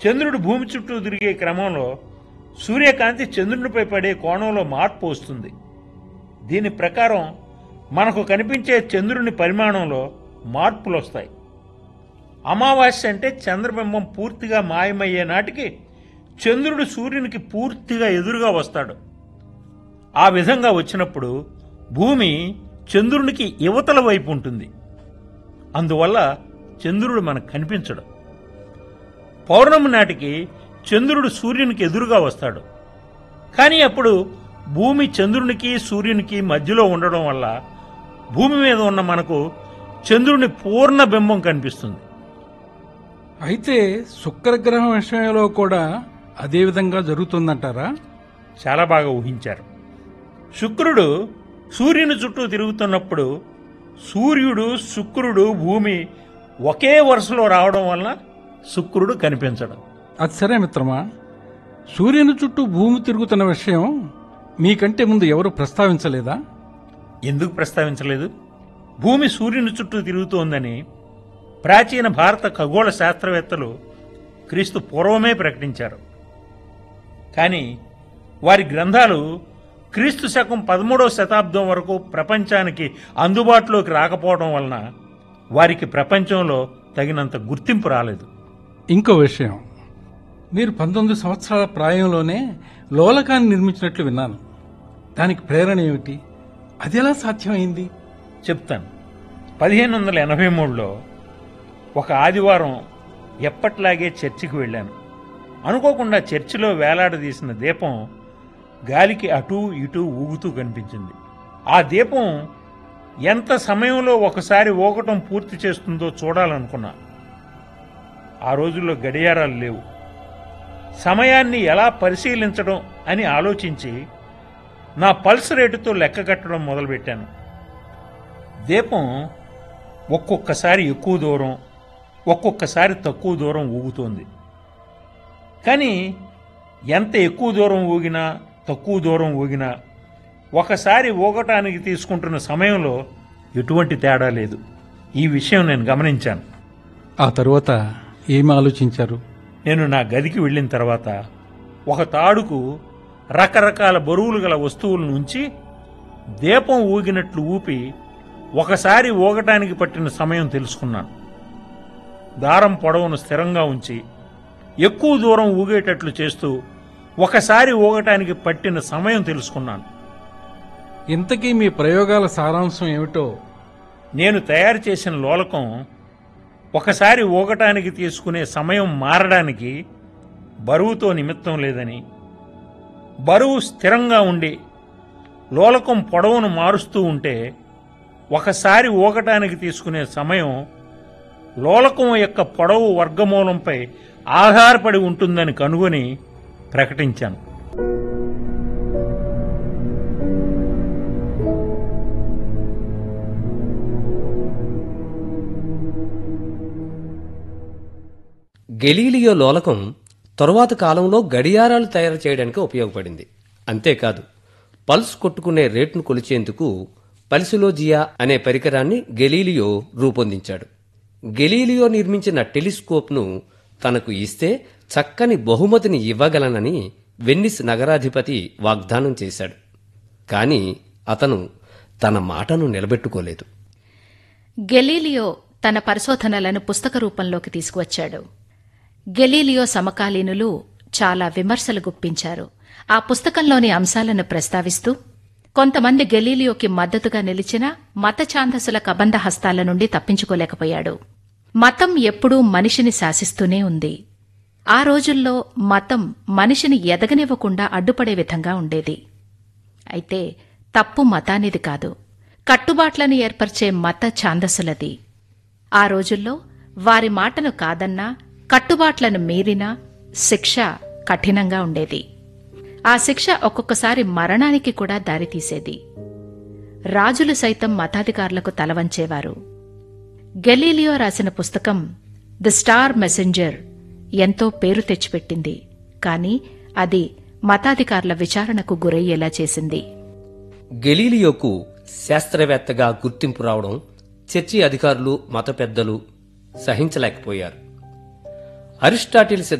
చంద్రుడు భూమి చుట్టూ తిరిగే క్రమంలో సూర్యకాంతి చంద్రునిపై పడే కోణంలో మార్పు వస్తుంది దీని ప్రకారం మనకు కనిపించే చంద్రుని పరిమాణంలో మార్పులు వస్తాయి అమావాస్య అంటే చంద్రబింబం పూర్తిగా మాయమయ్యే నాటికి చంద్రుడు సూర్యునికి పూర్తిగా ఎదురుగా వస్తాడు ఆ విధంగా వచ్చినప్పుడు భూమి చంద్రునికి యువతల వైపు ఉంటుంది అందువల్ల చంద్రుడు మనకు కనిపించడు పౌర్ణమి నాటికి చంద్రుడు సూర్యునికి ఎదురుగా వస్తాడు కానీ అప్పుడు భూమి చంద్రునికి సూర్యునికి మధ్యలో ఉండడం వల్ల భూమి మీద ఉన్న మనకు చంద్రుని పూర్ణ బింబం కనిపిస్తుంది అయితే శుక్రగ్రహం విషయంలో కూడా అదే విధంగా జరుగుతుందంటారా చాలా బాగా ఊహించారు శుక్రుడు సూర్యుని చుట్టూ తిరుగుతున్నప్పుడు సూర్యుడు శుక్రుడు భూమి ఒకే వరుసలో రావడం వలన శుక్రుడు కనిపించడం అది సరే మిత్రమా సూర్యుని చుట్టూ భూమి తిరుగుతున్న విషయం మీకంటే ముందు ఎవరు ప్రస్తావించలేదా ఎందుకు ప్రస్తావించలేదు భూమి సూర్యుని చుట్టూ తిరుగుతోందని ప్రాచీన భారత ఖగోళ శాస్త్రవేత్తలు క్రీస్తు పూర్వమే ప్రకటించారు కానీ వారి గ్రంథాలు క్రీస్తు శకం పదమూడవ శతాబ్దం వరకు ప్రపంచానికి అందుబాటులోకి రాకపోవడం వలన వారికి ప్రపంచంలో తగినంత గుర్తింపు రాలేదు ఇంకో విషయం మీరు పంతొమ్మిది సంవత్సరాల ప్రాయంలోనే లోలకాన్ని నిర్మించినట్లు విన్నాను దానికి ప్రేరణ ఏమిటి అది ఎలా సాధ్యమైంది చెప్తాను పదిహేను వందల ఎనభై మూడులో ఒక ఆదివారం ఎప్పట్లాగే చర్చికి వెళ్ళాను అనుకోకుండా చర్చిలో వేలాడదీసిన దీపం గాలికి అటూ ఇటూ ఊగుతూ కనిపించింది ఆ దీపం ఎంత సమయంలో ఒకసారి ఊగటం పూర్తి చేస్తుందో చూడాలనుకున్నా ఆ రోజుల్లో గడియారాలు లేవు సమయాన్ని ఎలా పరిశీలించడం అని ఆలోచించి నా పల్స్ రేటుతో లెక్క కట్టడం మొదలుపెట్టాను దీపం ఒక్కొక్కసారి ఎక్కువ దూరం ఒక్కొక్కసారి తక్కువ దూరం ఊగుతోంది కానీ ఎంత ఎక్కువ దూరం ఊగినా తక్కువ దూరం ఊగినా ఒకసారి ఊగటానికి తీసుకుంటున్న సమయంలో ఎటువంటి తేడా లేదు ఈ విషయం నేను గమనించాను ఆ తరువాత ఏమి ఆలోచించారు నేను నా గదికి వెళ్ళిన తర్వాత ఒక తాడుకు రకరకాల బరువులు గల వస్తువులను ఉంచి దీపం ఊగినట్లు ఊపి ఒకసారి ఊగటానికి పట్టిన సమయం తెలుసుకున్నాను దారం పొడవును స్థిరంగా ఉంచి ఎక్కువ దూరం ఊగేటట్లు చేస్తూ ఒకసారి ఊగటానికి పట్టిన సమయం తెలుసుకున్నాను ఇంతకీ మీ ప్రయోగాల సారాంశం ఏమిటో నేను తయారు చేసిన లోలకం ఒకసారి ఊగటానికి తీసుకునే సమయం మారడానికి బరువుతో నిమిత్తం లేదని బరువు స్థిరంగా ఉండి లోలకం పొడవును మారుస్తూ ఉంటే ఒకసారి ఊగటానికి తీసుకునే సమయం లోలకం యొక్క పొడవు వర్గమూలంపై ఆధారపడి ఉంటుందని కనుగొని ప్రకటించాను గెలీలియో లోలకం తరువాత కాలంలో గడియారాలు తయారు చేయడానికి ఉపయోగపడింది అంతేకాదు పల్స్ కొట్టుకునే రేటును కొలిచేందుకు పల్సిలోజియా అనే పరికరాన్ని గెలీలియో రూపొందించాడు గెలీలియో నిర్మించిన టెలిస్కోప్ను తనకు ఇస్తే చక్కని బహుమతిని ఇవ్వగలనని వెన్నిస్ నగరాధిపతి వాగ్దానం చేశాడు కాని అతను తన మాటను నిలబెట్టుకోలేదు గెలీలియో తన పరిశోధనలను పుస్తక రూపంలోకి తీసుకువచ్చాడు గెలీలియో సమకాలీనులు చాలా విమర్శలు గుప్పించారు ఆ పుస్తకంలోని అంశాలను ప్రస్తావిస్తూ కొంతమంది గెలీలియోకి మద్దతుగా నిలిచిన మత ఛాందసుల కబంధ హస్తాల నుండి తప్పించుకోలేకపోయాడు మతం ఎప్పుడూ మనిషిని శాసిస్తూనే ఉంది ఆ రోజుల్లో మతం మనిషిని ఎదగనివ్వకుండా అడ్డుపడే విధంగా ఉండేది అయితే తప్పు మతానిది కాదు కట్టుబాట్లను ఏర్పరిచే మత ఛాందస్సులది ఆ రోజుల్లో వారి మాటను కాదన్నా కట్టుబాట్లను మీరినా శిక్ష కఠినంగా ఉండేది ఆ శిక్ష ఒక్కొక్కసారి మరణానికి కూడా దారితీసేది రాజులు సైతం మతాధికారులకు తలవంచేవారు గెలీలియో రాసిన పుస్తకం ది స్టార్ మెసెంజర్ ఎంతో పేరు తెచ్చిపెట్టింది కాని అది మతాధికారుల విచారణకు గురయ్యేలా చేసింది గెలీలియోకు శాస్త్రవేత్తగా గుర్తింపు రావడం చర్చి అధికారులు మత పెద్దలు సహించలేకపోయారు అరిస్టాటిల్